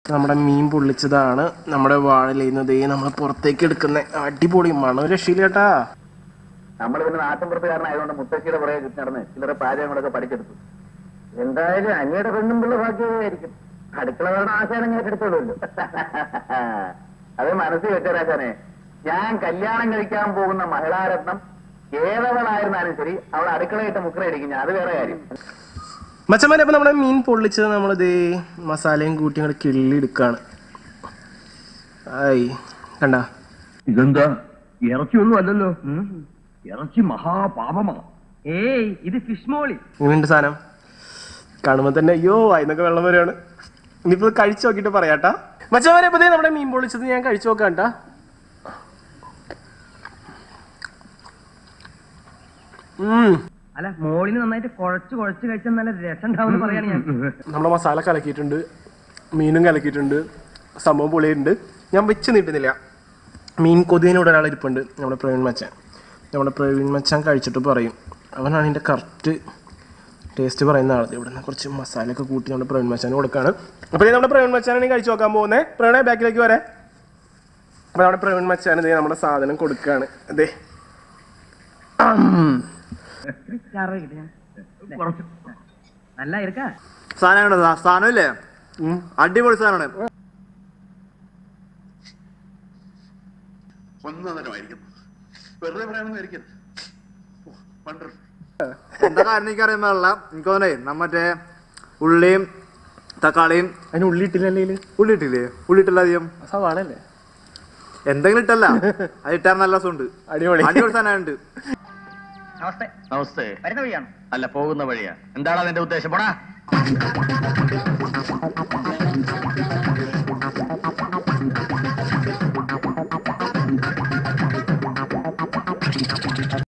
നമ്മുടെ മീൻ പൊള്ളിച്ചതാണ് നമ്മുടെ വാഴയിൽ നിന്ന് ദേ നമ്മൾ പുറത്തേക്ക് എടുക്കുന്ന അടിപൊളി മണം രക്ഷയില്ല കേട്ടാ നമ്മൾ പിന്നെ നാട്ടിൻപുറത്തുകാരനായതുകൊണ്ട് മുത്തശ്ശിയുടെ പുറകെ ചുറ്റി നടന്ന് ചിലരെ പാചകങ്ങളൊക്കെ പഠിച്ചെടുത്തു എന്തായാലും അനിയുടെ പെണ്ണും പിള്ള ഭാഗ്യമായിരിക്കും അടുക്കള വേണം ആശാനം ഏറ്റെടുത്തോളൂല്ലോ അത് മനസ്സിൽ വെച്ചരാശാനെ ഞാൻ കല്യാണം കഴിക്കാൻ പോകുന്ന മഹിളാരത്നം ഏതവളായിരുന്നാലും ശരി അവൾ അടുക്കളയിട്ട് മുക്കറയടിക്കും ഞാൻ അത് വേറെ കാര്യം മച്ചന്മാരെ അപ്പൊ നമ്മുടെ മീൻ പൊള്ളിച്ചത് നമ്മൾ ദേ മസാലയും കൂട്ടി അങ്ങോട്ട് കിള്ളി എടുക്കാണ് ആയി കണ്ട ഇതെന്താ ഇറച്ചിയൊന്നും അല്ലല്ലോ ഇറച്ചി മഹാപാപമാ ഏയ് ഇത് ഫിഷ് മോളി ഇങ്ങനെയുണ്ട് സാധനം കാണുമ്പോൾ തന്നെ അയ്യോ അതിനൊക്കെ വെള്ളം വരികയാണ് ഇനിയിപ്പോ കഴിച്ചു നോക്കിയിട്ട് പറയാട്ടാ മച്ചന്മാരെ ഇപ്പൊ ദേ നമ്മുടെ മീൻ പൊള്ളിച്ചത് ഞാൻ കഴിച്ചു നോക്കാം കേട്ടാ ഉം അല്ല മോളിന് നന്നായിട്ട് കുഴച്ച് കുഴച്ച് കഴിച്ചാൽ നല്ല രസം ഉണ്ടാവും പറയാണ് ഞാൻ നമ്മുടെ മസാല കലക്കിയിട്ടുണ്ട് മീനും കലക്കിയിട്ടുണ്ട് സംഭവം പൊളിയുണ്ട് ഞാൻ വെച്ച് നീട്ടുന്നില്ല മീൻ കൊതിയനോട് ഒരാൾ ഇരിപ്പുണ്ട് നമ്മുടെ പ്രവീൺ മച്ചാൻ നമ്മുടെ പ്രവീൺ മച്ചാൻ കഴിച്ചിട്ട് പറയും അവനാണ് ഇതിൻ്റെ കറക്റ്റ് ടേസ്റ്റ് പറയുന്ന ആൾ ഇവിടെ നിന്ന് കുറച്ച് മസാലയൊക്കെ കൂട്ടി നമ്മുടെ പ്രവീൺ മച്ചാൻ കൊടുക്കാണ് അപ്പോൾ ഇത് നമ്മുടെ പ്രവീൺ മച്ചാനാണ് കഴിച്ച് നോക്കാൻ പോകുന്നത് പ്രവീണ ബാക്കിലേക്ക് വരെ അപ്പോൾ നമ്മുടെ പ്രവീൺ മച്ചാൻ ഇതേ നമ്മുടെ സാധനം കൊടുക്കുകയാണ് അതെ ചാറ് കിട്ടി കുറച്ച് നല്ല ഇരിക്കാ സാധനമാണ് സാധനമില്ലേ അടിപൊളി സാധനമാണ് ഒന്നരമായിരിക്കും വെറുതെ പറയാനൊന്നും വണ്ടർഫുൾ എന്താ കാരണം എനിക്കറിയാൻ പാടില്ല എനിക്ക് തോന്നേ നമ്മറ്റേ ഉള്ളിയും തക്കാളിയും അതിന് ഉള്ളി ഇട്ടില്ലല്ലേ ഇതില്? ഉള്ളി ഇട്ടില്ലേ ഉള്ളി ഇട്ടില്ല അധികം സവാള അല്ലേ എന്തെങ്കിലും ഇട്ടല്ല അത് ഇട്ടാൻ നല്ല രസമുണ്ട് അടിപൊളി അടിപൊളി സാധനമുണ്ട് നമസ്തേ നമസ്തേ വരുന്ന വഴിയാണ് അല്ല പോകുന്ന വഴിയാ എന്താണ് അതിന്റെ ഉദ്ദേശം പോടാ